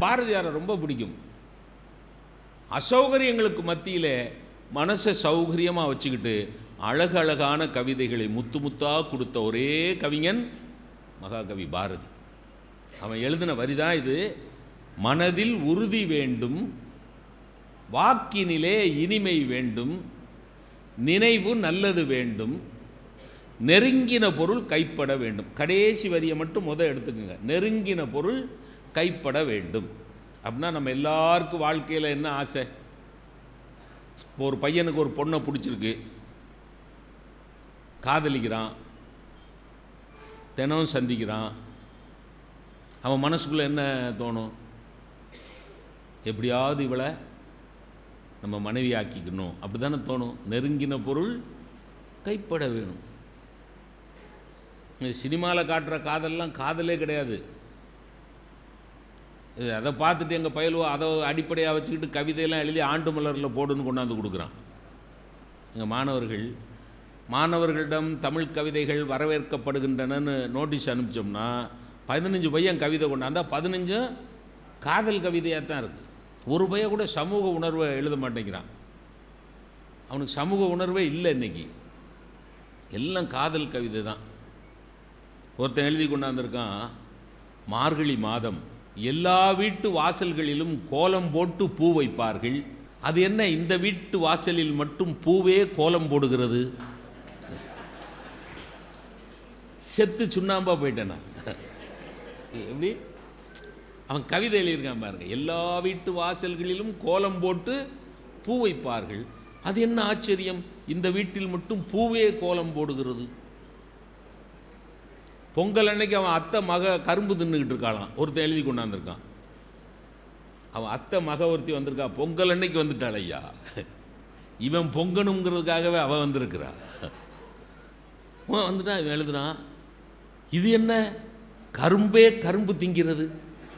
பாரதியாரை ரொம்ப பிடிக்கும் அசௌகரியங்களுக்கு மத்தியிலே மனசை சௌகரியமாக வச்சுக்கிட்டு அழகழகான கவிதைகளை முத்து முத்தாக கொடுத்த ஒரே கவிஞன் மகாகவி பாரதி அவன் எழுதின வரிதான் இது மனதில் உறுதி வேண்டும் வாக்கினிலே இனிமை வேண்டும் நினைவு நல்லது வேண்டும் நெருங்கின பொருள் கைப்பட வேண்டும் கடைசி வரியை மட்டும் முத எடுத்துக்கோங்க நெருங்கின பொருள் கைப்பட வேண்டும் அப்படின்னா நம்ம எல்லாருக்கும் வாழ்க்கையில் என்ன ஆசை இப்போ ஒரு பையனுக்கு ஒரு பொண்ணை பிடிச்சிருக்கு காதலிக்கிறான் தினம் சந்திக்கிறான் அவன் மனசுக்குள்ளே என்ன தோணும் எப்படியாவது இவளை நம்ம மனைவி ஆக்கிக்கணும் அப்படி தானே தோணும் நெருங்கின பொருள் கைப்பட வேணும் சினிமாவில் காட்டுற காதல்லாம் காதலே கிடையாது இது அதை பார்த்துட்டு எங்கள் பயலுவோ அதை அடிப்படையாக வச்சுக்கிட்டு கவிதையெல்லாம் எழுதி ஆண்டு மலரில் போடுன்னு கொண்டாந்து கொடுக்குறான் எங்கள் மாணவர்கள் மாணவர்களிடம் தமிழ் கவிதைகள் வரவேற்கப்படுகின்றனன்னு நோட்டீஸ் அனுப்பிச்சோம்னா பதினஞ்சு பையன் கவிதை கொண்டாந்தா பதினஞ்சும் காதல் கவிதையாக தான் இருக்குது ஒரு பையன் கூட சமூக உணர்வை எழுத மாட்டேங்கிறான் அவனுக்கு சமூக உணர்வே இல்லை இன்னைக்கு எல்லாம் காதல் கவிதை தான் ஒருத்தன் எழுதி கொண்டாந்துருக்கான் மார்கழி மாதம் எல்லா வீட்டு வாசல்களிலும் கோலம் போட்டு பூ வைப்பார்கள் அது என்ன இந்த வீட்டு வாசலில் மட்டும் பூவே கோலம் போடுகிறது செத்து சுண்ணாம்பா போயிட்டேன் நான் எப்படி அவன் கவிதை எழுதியிருக்கான் பாருங்க எல்லா வீட்டு வாசல்களிலும் கோலம் போட்டு பூ வைப்பார்கள் அது என்ன ஆச்சரியம் இந்த வீட்டில் மட்டும் பூவே கோலம் போடுகிறது பொங்கல் அன்னைக்கு அவன் அத்தை மக கரும்பு தின்னுக்கிட்டு இருக்காளாம் ஒருத்தன் எழுதி கொண்டாந்துருக்கான் அவன் அத்தை மக ஒருத்தி வந்திருக்கா பொங்கல் அன்னைக்கு வந்துட்டாள் ஐயா இவன் பொங்கணுங்கிறதுக்காகவே அவன் வந்திருக்கிறா அவன் வந்துட்டான் இவன் எழுதுனான் இது என்ன கரும்பே கரும்பு திங்கிறது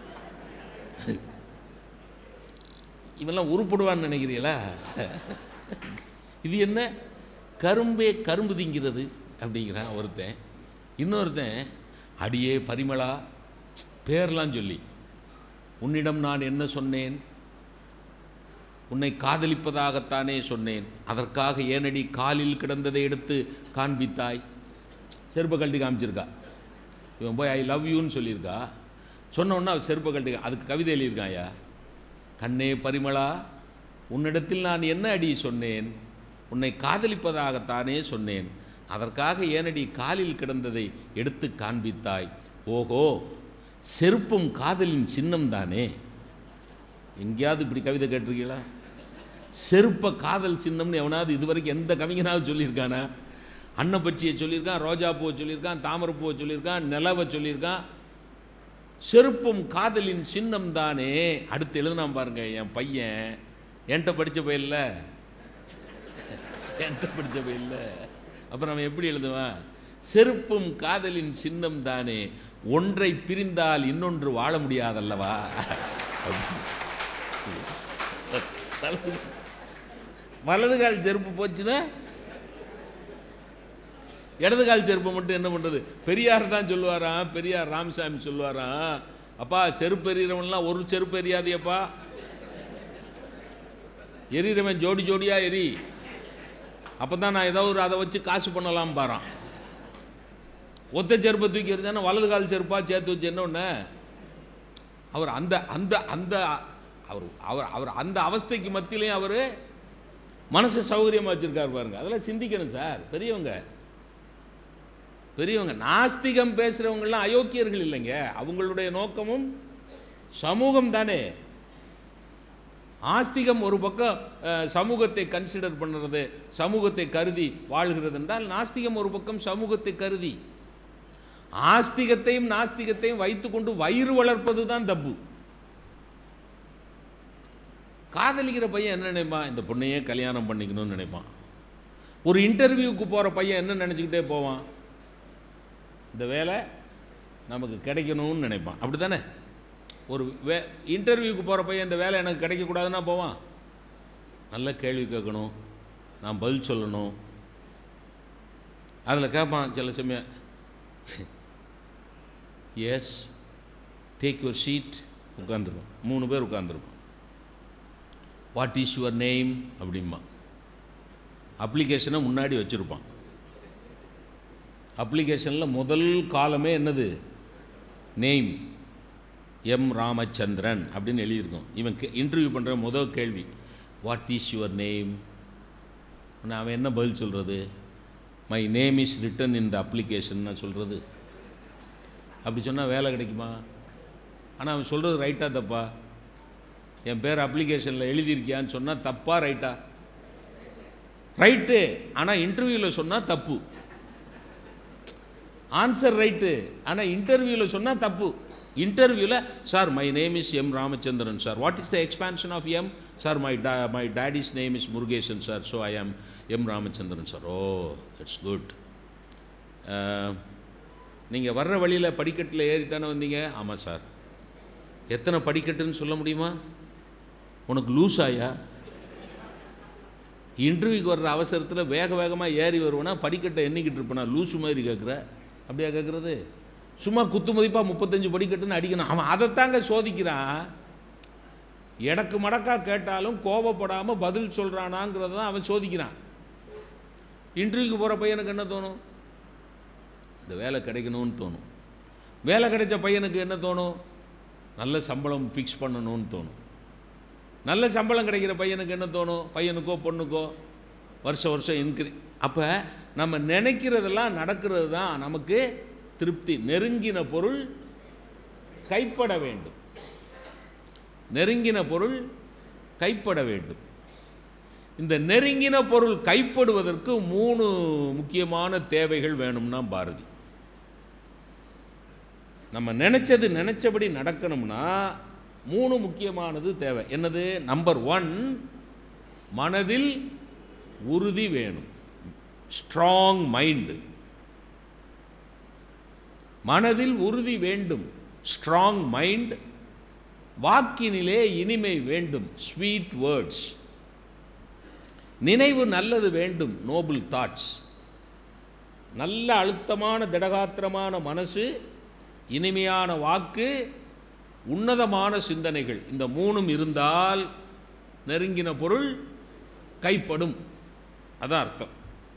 இவெல்லாம் உருப்படுவான்னு நினைக்கிறீங்களா இது என்ன கரும்பே கரும்பு திங்கிறது அப்படிங்கிறான் ஒருத்தன் இன்னொருத்தன் அடியே பரிமளா பேர்லாம் சொல்லி உன்னிடம் நான் என்ன சொன்னேன் உன்னை காதலிப்பதாகத்தானே சொன்னேன் அதற்காக ஏனடி காலில் கிடந்ததை எடுத்து காண்பித்தாய் செருப்பை கழட்டி காமிச்சிருக்கா இவன் போய் ஐ லவ் யூன்னு சொல்லியிருக்கா சொன்ன உடனே அவ செருப்பை கழட்டி அதுக்கு கவிதை எழுதியிருக்காயா கண்ணே பரிமளா உன்னிடத்தில் நான் என்ன அடி சொன்னேன் உன்னை காதலிப்பதாகத்தானே சொன்னேன் அதற்காக ஏனடி காலில் கிடந்ததை எடுத்து காண்பித்தாய் ஓஹோ செருப்பும் காதலின் சின்னம் தானே எங்கேயாவது இப்படி கவிதை கேட்டிருக்கீங்களா செருப்ப காதல் சின்னம்னு எவனாவது இதுவரைக்கும் எந்த கவிஞனாவது சொல்லியிருக்கானா அன்னப்பச்சியை சொல்லியிருக்கான் ரோஜா பூவை சொல்லியிருக்கான் தாமரைப்பூவை சொல்லியிருக்கான் நிலவை சொல்லியிருக்கான் செருப்பும் காதலின் சின்னம் தானே அடுத்து எழுதுனான் பாருங்க என் பையன் என்கிட்ட படித்த பையன்ல என்கிட்ட படித்த பையன்ல அப்புறம் அவன் எப்படி எழுதுவான் செருப்பும் காதலின் சின்னம் தானே ஒன்றை பிரிந்தால் இன்னொன்று வாழ முடியாதல்லவா வலது கால் செருப்பு போச்சுன்னா இடது கால் செருப்பை மட்டும் என்ன பண்ணுறது பெரியார் தான் சொல்லுவாராம் பெரியார் ராமசாமி சொல்லுவாராம் அப்பா செருப்பு எறிகிறவன்லாம் ஒரு செருப்பு எரியாதியப்பா எரிகிறவன் ஜோடி ஜோடியாக எரி அப்போ தான் நான் ஏதோ ஒரு அதை வச்சு காசு பண்ணலாம் பாறான் ஒத்த செருப்பை தூக்கி எறிஞ்சானா வலது கால் செருப்பா சேர்த்து வச்சு என்ன ஒன்று அவர் அந்த அந்த அந்த அவர் அவர் அவர் அந்த அவஸ்தைக்கு மத்தியிலையும் அவர் மனசை சௌகரியமாக வச்சுருக்காரு பாருங்க அதெல்லாம் சிந்திக்கணும் சார் பெரியவங்க பெரியவங்க நாஸ்திகம் பேசுகிறவங்கெல்லாம் அயோக்கியர்கள் இல்லைங்க அவங்களுடைய நோக்கமும் சமூகம் தானே ஆஸ்திகம் ஒரு பக்கம் அஹ், சமூகத்தை கன்சிடர் பண்ணுறது சமூகத்தை கருதி வாழ்கிறது என்றால் நாஸ்திகம் ஒரு பக்கம் சமூகத்தை கருதி ஆஸ்திகத்தையும் நாஸ்திகத்தையும் வைத்துக்கொண்டு வயிறு வளர்ப்பது தான் தப்பு காதலிக்கிற பையன் என்ன நினைப்பான் இந்த பொண்ணையே கல்யாணம் பண்ணிக்கணும்னு நினைப்பான் ஒரு இன்டர்வியூக்கு போகிற பையன் என்ன நினச்சிக்கிட்டே போவான் இந்த வேலை நமக்கு கிடைக்கணும்னு நினைப்பான் அப்படி தானே ஒரு வே இன்டர்வியூக்கு போகிற பையன் இந்த வேலை எனக்கு கிடைக்கக்கூடாதுன்னா போவான் நல்ல கேள்வி கேட்கணும் நான் பதில் சொல்லணும் அதில் கேட்பான் சில சமயம் எஸ் டேக் யுவர் சீட் உட்காந்துருக்கோம் மூணு பேர் உட்காந்துருக்கோம் வாட் இஸ் யுவர் நேம் அப்படிம்பா அப்ளிகேஷனை முன்னாடி வச்சுருப்பான் அப்ளிகேஷனில் முதல் காலமே என்னது நேம் எம் ராமச்சந்திரன் அப்படின்னு எழுதியிருக்கோம் இவன் இன்டர்வியூ பண்ணுற முதல் கேள்வி வாட் இஸ் யுவர் நேம் அவன் என்ன பதில் சொல்கிறது my name is written in the application நான் சொல்கிறது அப்படி சொன்னால் வேலை கிடைக்குமா ஆனால் அவன் சொல்கிறது ரைட்டா தப்பா என் பேர் அப்ளிகேஷனில் எழுதியிருக்கியான்னு சொன்னால் தப்பா ரைட்டா ரைட்டு ஆனால் இன்டர்வியூவில் சொன்னால் தப்பு ஆன்சர் ரைட்டு ஆனால் இன்டர்வியூவில் சொன்னால் தப்பு இன்டர்வியூவில் sir my name is M Ramachandran sir what is the expansion of M sir my da my daddy's name is Murugesan sir so I am M Ramachandran sir oh it's good நீங்கள் வர்ற வழியில் படிக்கட்டில் ஏறித்தானே வந்தீங்க ஆமாம் சார் எத்தனை படிக்கட்டுன்னு சொல்ல முடியுமா உனக்கு லூஸ் ஆயா இன்டர்வியூக்கு வர்ற அவசரத்தில் வேக வேகமாக ஏறி வருவேனா படிக்கட்டை எண்ணிக்கிட்டு இருப்பேனா லூசு மாதிரி கேட்குற அப்படியா கேட்குறது சும்மா குத்து மதிப்பாக முப்பத்தஞ்சு படிக்கட்டுன்னு அடிக்கணும் அவன் அதைத்தாங்க சோதிக்கிறான் எடக்கு மடக்கா கேட்டாலும் கோபப்படாமல் பதில் சொல்கிறானாங்கிறத தான் அவன் சோதிக்கிறான் இன்டர்வியூக்கு போகிற பையனுக்கு என்ன தோணும் இந்த வேலை கிடைக்கணும்னு தோணும் வேலை கிடைச்ச பையனுக்கு என்ன தோணும் நல்ல சம்பளம் ஃபிக்ஸ் பண்ணணும்னு தோணும் நல்ல சம்பளம் கிடைக்கிற பையனுக்கு என்ன தோணும் பையனுக்கோ பொண்ணுக்கோ வருஷம் வருஷம் இன்க்ரி அப்போ நம்ம நினைக்கிறதெல்லாம் நடக்கிறது தான் நமக்கு திருப்தி நெருங்கின பொருள் கைப்பட வேண்டும் நெருங்கின பொருள் கைப்பட வேண்டும் இந்த நெருங்கின பொருள் கைப்படுவதற்கு மூணு முக்கியமான தேவைகள் வேணும்னா பாரதி நம்ம நினைச்சது நினைச்சபடி நடக்கணும்னா மூணு முக்கியமானது தேவை என்னது நம்பர் ஒன் மனதில் உறுதி வேணும் ஸ்ட்ராங் மைண்டு மனதில் உறுதி வேண்டும் ஸ்ட்ராங் மைண்ட் வாக்கினிலே இனிமை வேண்டும் ஸ்வீட் வேர்ட்ஸ் நினைவு நல்லது வேண்டும் நோபல் தாட்ஸ் நல்ல அழுத்தமான திடகாத்திரமான மனசு இனிமையான வாக்கு உன்னதமான சிந்தனைகள் இந்த மூணும் இருந்தால் நெருங்கின பொருள் கைப்படும் அதான் அர்த்தம்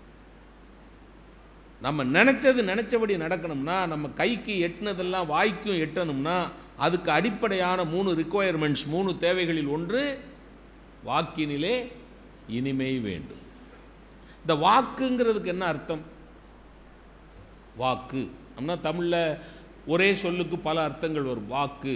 நம்ம நினச்சது நினச்சபடி நடக்கணும்னா நம்ம கைக்கு எட்டினதெல்லாம் வாய்க்கும் எட்டணும்னா அதுக்கு அடிப்படையான மூணு ரிக்குவயர்மெண்ட்ஸ் மூணு தேவைகளில் ஒன்று வாக்கினிலே இனிமை வேண்டும் இந்த வாக்குங்கிறதுக்கு என்ன அர்த்தம் வாக்கு அப்படின்னா தமிழில் ஒரே சொல்லுக்கு பல அர்த்தங்கள் வரும் வாக்கு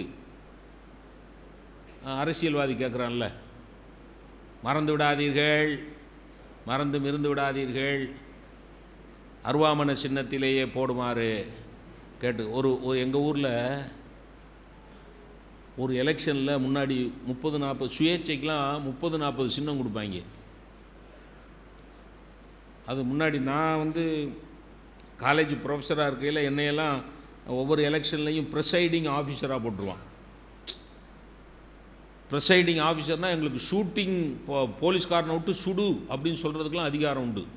அஹ், அரசியல்வாதி கேட்குறான்ல மறந்து விடாதீர்கள் மறந்தும் இருந்து விடாதீர்கள் அருவாமன சின்னத்திலேயே போடுமாறு கேட்டு ஒரு ஒரு எங்கள் ஊரில் ஒரு எலெக்ஷனில் முன்னாடி முப்பது நாற்பது சுயேட்சைக்கெலாம் முப்பது நாற்பது சின்னம் கொடுப்பாங்க அது முன்னாடி நான் வந்து காலேஜ் ப்ரொஃபஸராக இருக்கையில் என்னையெல்லாம் ஒவ்வொரு எலெக்ஷன்லையும் ப்ரிசைடிங் ஆஃபீஸராக போட்டுருவான் ப்ரிசைடிங் ஆஃபீஸர்னால் எங்களுக்கு ஷூட்டிங் போ போலீஸ்காரனை விட்டு சுடு அப்படின்னு சொல்கிறதுக்கெலாம் அதிகாரம் உண்டு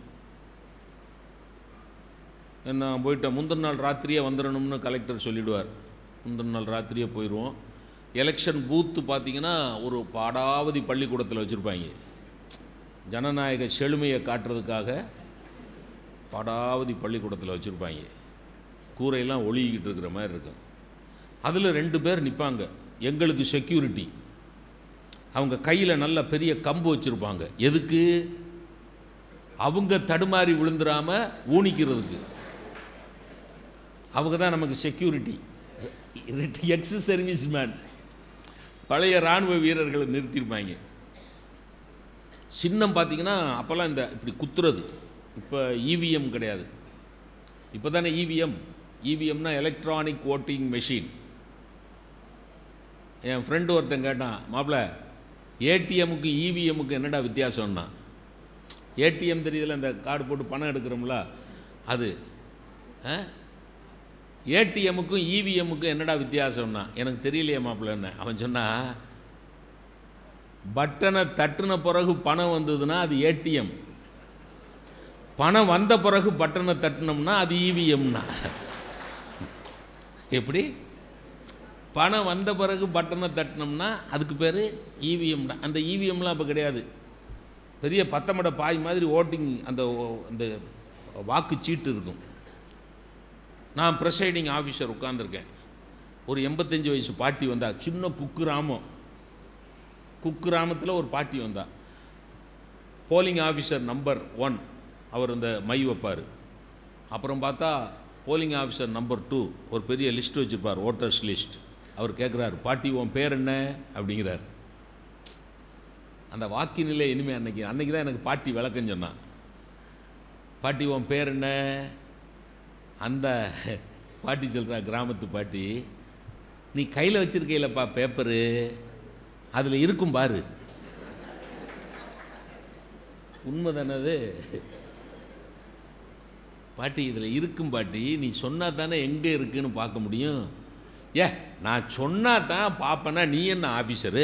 நான் போயிட்டேன் முந்தின நாள் ராத்திரியே வந்துடணும்னு கலெக்டர் சொல்லிடுவார் முந்தின நாள் ராத்திரியே போயிடுவோம் எலெக்ஷன் பூத்து பார்த்தீங்கன்னா ஒரு பாடாவதி பள்ளிக்கூடத்தில் வச்சுருப்பாங்க ஜனநாயக செழுமையை காட்டுறதுக்காக பாடாவதி பள்ளிக்கூடத்தில் வச்சுருப்பாங்க கூரையெல்லாம் ஒழுகிக்கிட்டு இருக்கிற மாதிரி இருக்கும் அதில் ரெண்டு பேர் நிற்பாங்க எங்களுக்கு செக்யூரிட்டி அவங்க கையில் நல்ல பெரிய கம்பு வச்சுருப்பாங்க எதுக்கு அவங்க தடுமாறி விழுந்துடாம ஊனிக்கிறதுக்கு அவங்க தான் நமக்கு செக்யூரிட்டி எக்ஸ் சர்வீஸ் மேன் பழைய இராணுவ வீரர்களை நிறுத்தியிருப்பாங்க சின்னம் பார்த்தீங்கன்னா அப்போல்லாம் இந்த இப்படி குத்துறது இப்போ இவிஎம் கிடையாது இப்போ தானே இவிஎம் இவிஎம்னா எலக்ட்ரானிக் ஓட்டிங் மெஷின் என் ஃப்ரெண்டு ஒருத்தன் கேட்டான் மாப்பிள்ள ஏடிஎம்முக்கு இவிஎம்முக்கு என்னடா வித்தியாசம்னா ஏடிஎம் தெரியுதுல இந்த கார்டு போட்டு பணம் எடுக்கிறோம்ல அது ஏடிஎம்முக்கும் இவிஎம்முக்கும் என்னடா வித்தியாசம்னா எனக்கு தெரியலையே மாப்பிள்ளன்னு அவன் சொன்னான் பட்டனை தட்டுன பிறகு பணம் வந்ததுன்னா அது ஏடிஎம் பணம் வந்த பிறகு பட்டனை தட்டினோம்னா அது இவிஎம்னா எப்படி பணம் வந்த பிறகு பட்டனை தட்டினோம்னா அதுக்கு பேர் இவிஎம் அந்த இவிஎம்லாம் இப்போ கிடையாது பெரிய பத்தமட பாய் மாதிரி ஓட்டிங் அந்த ஓ- அந்த வாக்கு சீட்டு இருக்கும் நான் ப்ரெசைடிங் ஆஃபீஸர் உட்காந்துருக்கேன் ஒரு எண்பத்தஞ்சு வயசு பாட்டி வந்தா சின்ன குக்கிராமம் குக்கிராமத்தில் ஒரு பாட்டி வந்தா போலிங் ஆஃபீஸர் நம்பர் ஒன் அவர் இந்த மை வைப்பார் அப்புறம் பார்த்தா போலிங் ஆஃபீஸர் நம்பர் டூ ஒரு பெரிய லிஸ்ட் வச்சுருப்பார் ஓட்டர்ஸ் லிஸ்ட் அவர் கேட்குறாரு பாட்டி உன் பேர் என்ன அப்படிங்கிறார் அந்த வாக்கினிலே இனிமே அன்னைக்கு அன்னைக்கு தான் எனக்கு பாட்டி விளக்கம் சொன்னான் பாட்டி உன் பேர் என்ன அந்த பாட்டி சொல்கிறா கிராமத்து பாட்டி நீ கையில் வச்சிருக்கையிலப்பா பேப்பரு அதில் இருக்கும் பாரு உண்மை தானது பாட்டி இதில் இருக்கும் பாட்டி நீ சொன்னா தானே எங்கே இருக்குன்னு பார்க்க முடியும் ஏ நான் சொன்னா தான் பார்ப்பேனா நீ என்ன ஆஃபீஸரு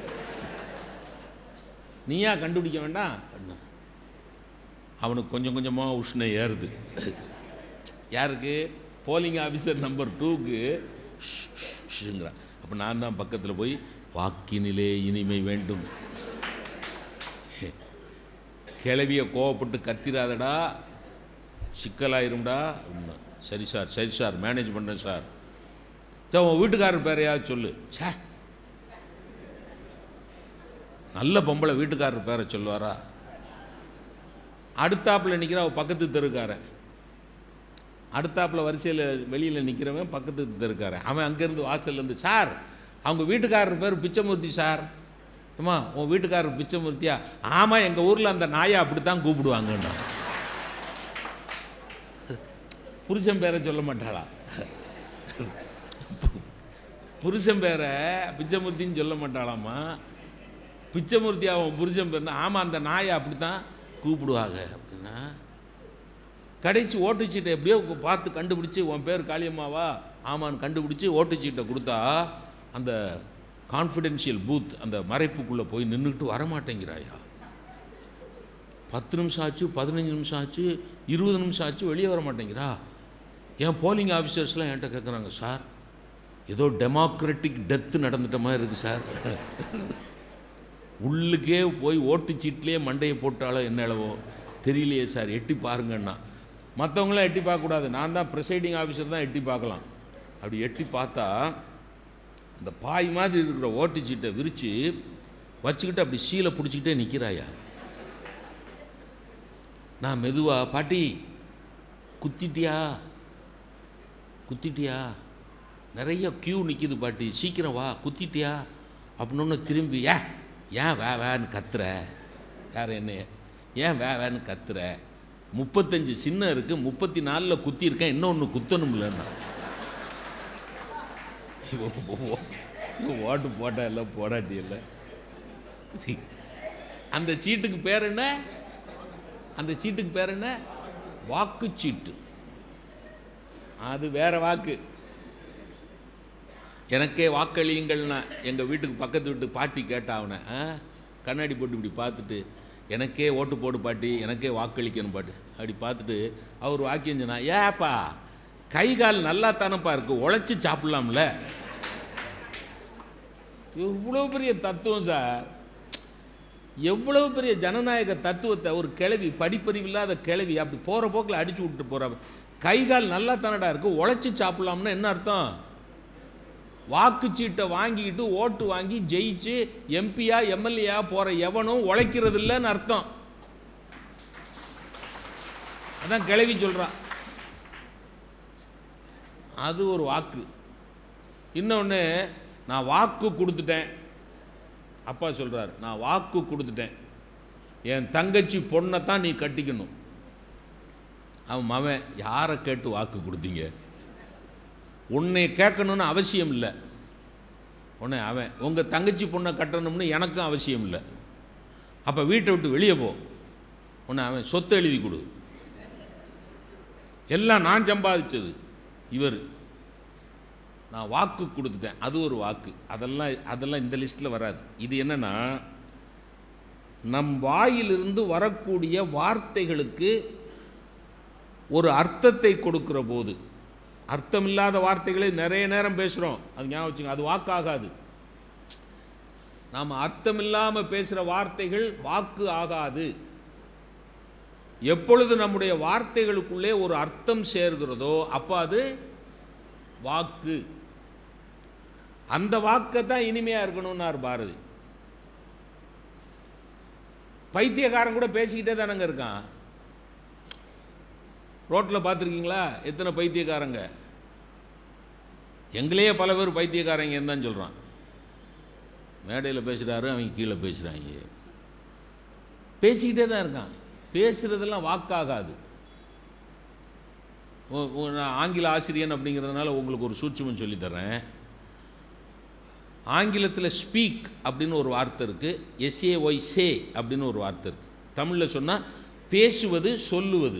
நீயா கண்டுபிடிக்க வேண்டாம் அப்படின்னா. அவனுக்கு கொஞ்சம் கொஞ்சமாக உஷ்ணம் ஏறுது யாருக்கு போலிங் ஆஃபீஸர் நம்பர் டூக்கு ஷுங்கிறான் அப்போ நான் தான் பக்கத்தில் போய் வாக்கினிலே இனிமை வேண்டும் கிளவிய கோவப்பட்டு கத்திராதடா சிக்கலாயிரும்டா அப்படின்னா சரி சார் சரி சார் மேனேஜ் பண்ணுறேன் சார் சரி உன் வீட்டுக்காரர் பேரையாவது சொல்லு ச்சே நல்ல பொம்பளை வீட்டுக்காரர் பேரை சொல்லுவாரா அடுத்தாப்புல நிற்கிற அவ பக்கத்து தெருக்காரன் அடுத்தாப்புல வரிசையில் வெளியில் நிற்கிறவன் பக்கத்து தெருக்காரன் அவன் அங்கேருந்து வாசல்லேருந்து சார் அவங்க வீட்டுக்காரர் பேர் பிச்சைமூர்த்தி சார் அம்மா உன் வீட்டுக்காரர் பிச்சைமூர்த்தியா ஆமாம் எங்கள் ஊரில் அந்த நாயை அப்படி தான் கூப்பிடுவாங்கண்ணா புருஷன் பேரை சொல்ல மாட்டாளா புருஷன் பேரை பிச்சைமூர்த்தின்னு சொல்ல மாட்டாளாமா பிச்சைமூர்த்தி அவன் புருஷன் பேர் ஆமாம் அந்த நாயை அப்படி தான் கூப்பிடுவாங்க அப்படின்னா கடைசி ஓட்டுச்சீட்டை எப்படியோ பார்த்து கண்டுபிடிச்சி உன் பேர் காளியம்மாவா ஆமான்னு கண்டுபிடிச்சி ஓட்டுச்சீட்டை கொடுத்தா அந்த கான்ஃபிடென்ஷியல் பூத் அந்த மறைப்புக்குள்ளே போய் நின்றுக்கிட்டு வரமாட்டேங்கிறாயா பத்து நிமிஷம் ஆச்சு பதினஞ்சு நிமிஷம் ஆச்சு இருபது நிமிஷம் ஆச்சு வெளியே வர மாட்டேங்கிறா என் போலிங் ஆஃபீஸர்ஸ்லாம் என்கிட்ட கேட்குறாங்க சார் ஏதோ டெமோக்ராட்டிக் டெத்து நடந்துட்ட மாதிரி இருக்குது சார் உள்ளுக்கே போய் ஓட்டுச்சீட்லேயே மண்டையை போட்டாலோ என்ன அளவோ தெரியலையே சார் எட்டி பாருங்கன்னா மற்றவங்களாம் எட்டி பார்க்கக்கூடாது நான் தான் ப்ரெசைடிங் ஆஃபீஸர் தான் எட்டி பார்க்கலாம் அப்படி எட்டி பார்த்தா அந்த பாய் மாதிரி இருக்கிற ஓட்டுச்சீட்டை விரித்து வச்சுக்கிட்டு அப்படி சீலை பிடிச்சிக்கிட்டே நிற்கிறாயா நான் மெதுவா பாட்டி குத்திட்டியா குத்திட்டியா நிறைய கியூ நிற்கிது பாட்டி சீக்கிரம் வா குத்திட்டியா அப்படின்னு திரும்பி ஏ ஏன் வே வேன்னு கத்துற யார் என்ன ஏன் வே வேன்னு கத்துற முப்பத்தஞ்சு சின்ன இருக்குது முப்பத்தி நாலில் குத்தியிருக்கேன் இன்னொன்று குத்தணும்லன்னா ஓட்டு போட்டா இல்லை போடாட்டி இல்லை அந்த சீட்டுக்கு பேர் என்ன அந்த சீட்டுக்கு பேர் என்ன வாக்குச்சீட்டு அது வேற வாக்கு எனக்கே வாக்களியுங்கள்னா எங்கள் வீட்டுக்கு பக்கத்து வீட்டு பாட்டி கேட்டா அவனை ஆ கண்ணாடி போட்டு இப்படி பார்த்துட்டு எனக்கே ஓட்டு போடு பாட்டி எனக்கே வாக்களிக்கணும் பாட்டு அப்படி பார்த்துட்டு அவர் வாக்கியம் சொன்னா ஏப்பா கை கால் நல்லா தானப்பா இருக்கு உழைச்சி சாப்பிடலாம்ல இவ்வளோ பெரிய தத்துவம் சார் எவ்வளவு பெரிய ஜனநாயக தத்துவத்தை ஒரு கிளவி படிப்பறிவு இல்லாத கிளவி அப்படி போகிற போக்கில் அடிச்சு விட்டு போகிற கை கால் நல்லா தானடா இருக்கு உழைச்சி சாப்பிடலாம்னா என்ன அர்த்தம் வாக்குச்சீட்டை வாங்கிக்கிட்டு ஓட்டு வாங்கி ஜெயிச்சு எம்பியா எம்எல்ஏயா போகிற எவனும் உழைக்கிறது இல்லைன்னு அர்த்தம் அதான் கிளவி சொல்கிறான் அது ஒரு வாக்கு இன்னொன்று நான் வாக்கு கொடுத்துட்டேன் அப்பா சொல்கிறார் நான் வாக்கு கொடுத்துட்டேன் என் தங்கச்சி பொண்ணை தான் நீ கட்டிக்கணும் அவன் மவன் யாரை கேட்டு வாக்கு கொடுத்தீங்க உன்னை கேட்கணும்னு அவசியம் இல்லை உன்னை அவன் உங்கள் தங்கச்சி பொண்ணை கட்டணும்னு எனக்கும் அவசியம் இல்லை அப்போ வீட்டை விட்டு வெளியே போ உன்னை அவன் சொத்தை எழுதி கொடு எல்லாம் நான் சம்பாதிச்சது இவர் நான் வாக்கு கொடுத்துட்டேன் அது ஒரு வாக்கு அதெல்லாம் அதெல்லாம் இந்த லிஸ்ட்டில் வராது இது என்னன்னா நம் வாயிலிருந்து வரக்கூடிய வார்த்தைகளுக்கு ஒரு அர்த்தத்தை கொடுக்கிற போது அர்த்தமில்லாத வார்த்தைகளை நிறைய நேரம் பேசுகிறோம் அது ஞாபகம் வச்சுங்க அது வாக்காகாது நாம் அர்த்தமில்லாமல் பேசுகிற வார்த்தைகள் வாக்கு ஆகாது எப்பொழுது நம்முடைய வார்த்தைகளுக்குள்ளே ஒரு அர்த்தம் சேர்கிறதோ அப்போ அது வாக்கு அந்த வாக்கை தான் இனிமையாக இருக்கணும்னார் பாரதி பைத்தியக்காரன் கூட பேசிக்கிட்டே தானங்க இருக்கான் ரோட்டில் பார்த்துருக்கீங்களா எத்தனை பைத்தியக்காரங்க எங்களையே பல பேர் பைத்தியக்காரங்க தான் சொல்கிறான் மேடையில் பேசுகிறாரு அவங்க கீழே பேசுகிறாங்க பேசிக்கிட்டே தான் இருக்கான் பேசுகிறதெல்லாம் வாக்காகாது ஓ- ஓ, நான் ஆங்கில ஆசிரியன் அப்படிங்கிறதுனால உங்களுக்கு ஒரு சூட்சுமம் சொல்லித்தரேன் ஆங்கிலத்தில் ஸ்பீக் அப்படின்னு ஒரு வார்த்தை இருக்குது எஸ்ஏஒய் சே அப்படின்னு ஒரு வார்த்தை இருக்குது தமிழில் சொன்னால் பேசுவது சொல்லுவது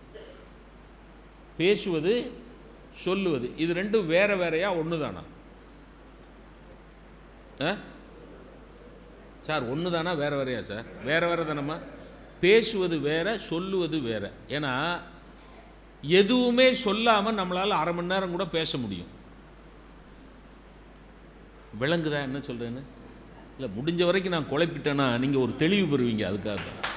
பேசுவது சொல்லுவது இது ரெண்டும் வேற வேறையா ஒன்று தானா ஆ சார் ஒன்று தானா வேற வேறையா சார் வேற வேற தானம்மா பேசுவது வேற சொல்லுவது வேற ஏன்னா எதுவுமே சொல்லாமல் நம்மளால் அரை மணி நேரம் கூட பேச முடியும் விளங்குதா என்ன சொல்கிறேன்னு இல்லை முடிஞ்ச வரைக்கும் நான் குழப்பிட்டேன்னா நீங்கள் ஒரு தெளிவு பெறுவீங்க அதுக்காக தான்